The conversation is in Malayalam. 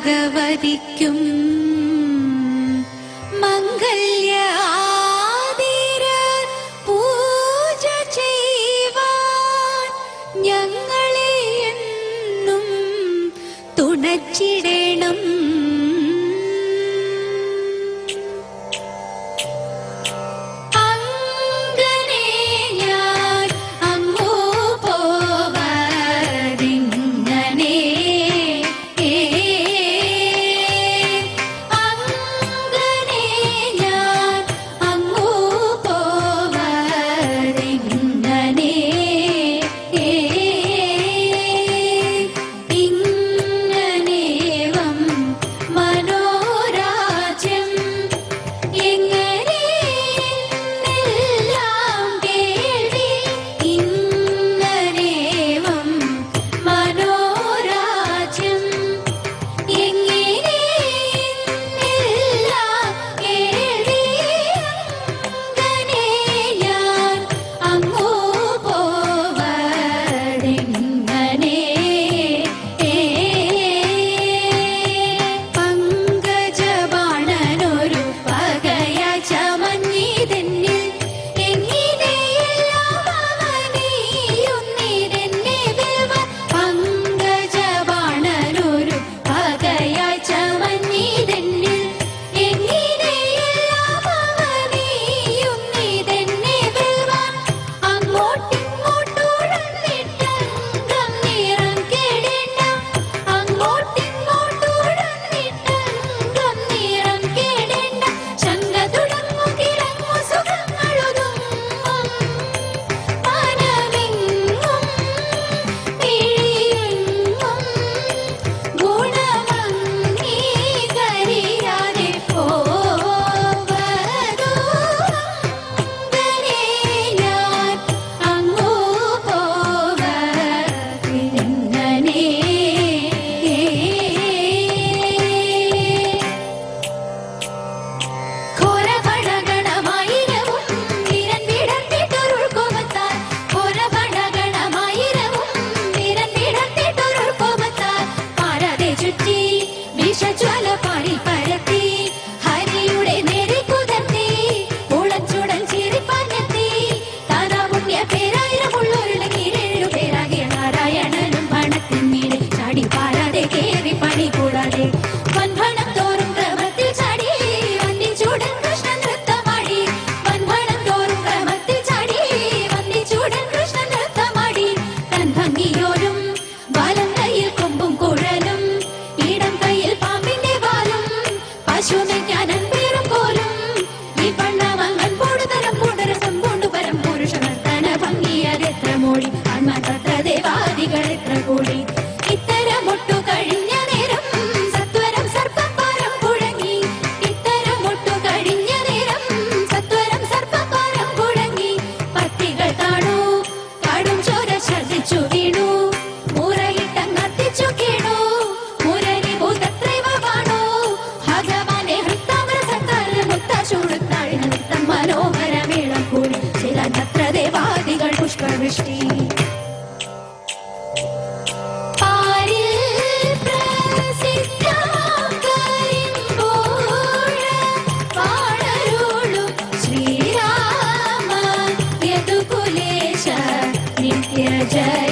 ഭഗവതിക്കും മംഗല്യ ആതിര പൂജ ചെയ്യുവാൻ ഞങ്ങളെ എന്നും തുണച്ചിടണം അങ്ങനെ ഞാൻ അങ്ങോ പോവതിങ്ങനെ അങ്ങനെ ഞാൻ അങ്ങോ പോവതിങ്ങനെ ഇങ്ങനേവം മനോരാജ്യം എങ്ങനെയെന്നെല്ലാം കേൾവി ഇങ്ങനേവം മനോരാജ്യം എങ്ങനെയെന്നെല്ലാം കേൾവി അങ്ങനെ ഞാൻ അങ്ങോ പോവതെങ്ങനെ പങ്കജബാണനൊരു പകയ ചമഞ്ഞിതെന്നിൽ എങ്ങിനെയെല്ലാം അവനിയൊന്നിരെന്നെ വെൽവ പങ്കജബാണനൊരു പകയ ചമഞ്ഞിതെന്നിൽ എങ്ങിനെയെല്ലാം അവനിയൊന്നിരെന്നെ വെൽവ അങ്ങോട്ടിങ്ങോട്ടുഴന്നിട്ടംഗം നിറം കെടേണ്ട അങ്ങോട്ടിങ്ങോട്ടുഴന്നിട്ടംഗം നിറം കെടേണ്ട ശങ്ക തുടങ്ങു കിഴങ്ങു സുഖങ്ങളൊതുങ്ങും മനമെങ്ങും പിഴിയെങ്ങും ഗുണമംഗീകരിയാതെ പോവതോ അങ്ങനെ ഞാൻ അങ്ങോ പോവതിങ്ങനെ ഘോരഭടഗണമായിരവും നിരന്തിടത്തിട്ടൊരുൾക്കൊമത്താൽ ഘോരഭടഗണമായിരവും നിരന്തിടത്തിട്ടൊരുൾക്കൊമത്താൽ പാരതെ ചുറ്റി വിഷജ്വല പാടി പരത്തി ഹരിയുടെ നേരെ കുതർത്തി ഉളച്ചുടൻ ചിരിപ്പഞ്ഞെത്തി താനാപുണ്യ പേരായിരമുള്ളൊരുളങ്ങിരേഴു പേരാകിയ നാരായണനും പണത്തിൻ മീതെ ചാടി പാരാതെ കേറി പണി കൂടാതെ വൻഭണം തോറും ക്രമത്തിൽ ചാടി വന്നിച്ചൂടൻ കൃഷ്ണൻ നൃത്തമാടി വൻഭണം തോറും ക്രമത്തിൽ ചാടി വന്നിച്ചൂടൻ കൃഷ്ണൻ നൃത്തമാടി തൻ ഭംഗിയോരും വലം കയ്യിൽ കൊമ്പും കുഴലും ഇടം കയ്യിൽ പാമ്പിന്റെ വാലും പശുമെയ്ക്കാനൻ പേരും കോലും ഈ പണ്ണമങ്ങൻ പോടുതരം പൂടരസം പൂണ്ടുപരം പുരുഷ നർത്തന ഭംഗിയതെത്ര മോടി ആത്മതത്ര ദേവാദികൾ എത്ര കൂടി ഇത്തരമൊട്ടു കഴിഞ്ഞ നേരം സത്വരം സർപ്പപ്പാരം കുഴങ്ങി ഇത്തരമൊട്ടു കഴിഞ്ഞ നേരം സത്വരം സർപ്പപ്പാരം കുഴങ്ങി പത്തികൾ താണു കാടും ചോര ഛർദിച്ചു വീണു മുറയിട്ടങ്ങർത്തിച്ചു കേണു മുരരി ഭൂതത്രൈവ വാണു ഭഗവാനെ ഹൃത്താമര സത്താര മുത്ത ചൂടുത്താഴി നൃത്തം മനോഹര മേളം കൂടി ചില നത്ര ദേവാദികൾ പുഷ്പവൃഷ്ടി പാരിൽ പ്രസിദ്ധകരിമ്പോഴ പാടരുളും ശ്രീരാമ യദുകുലേശ നിത്യ ജയ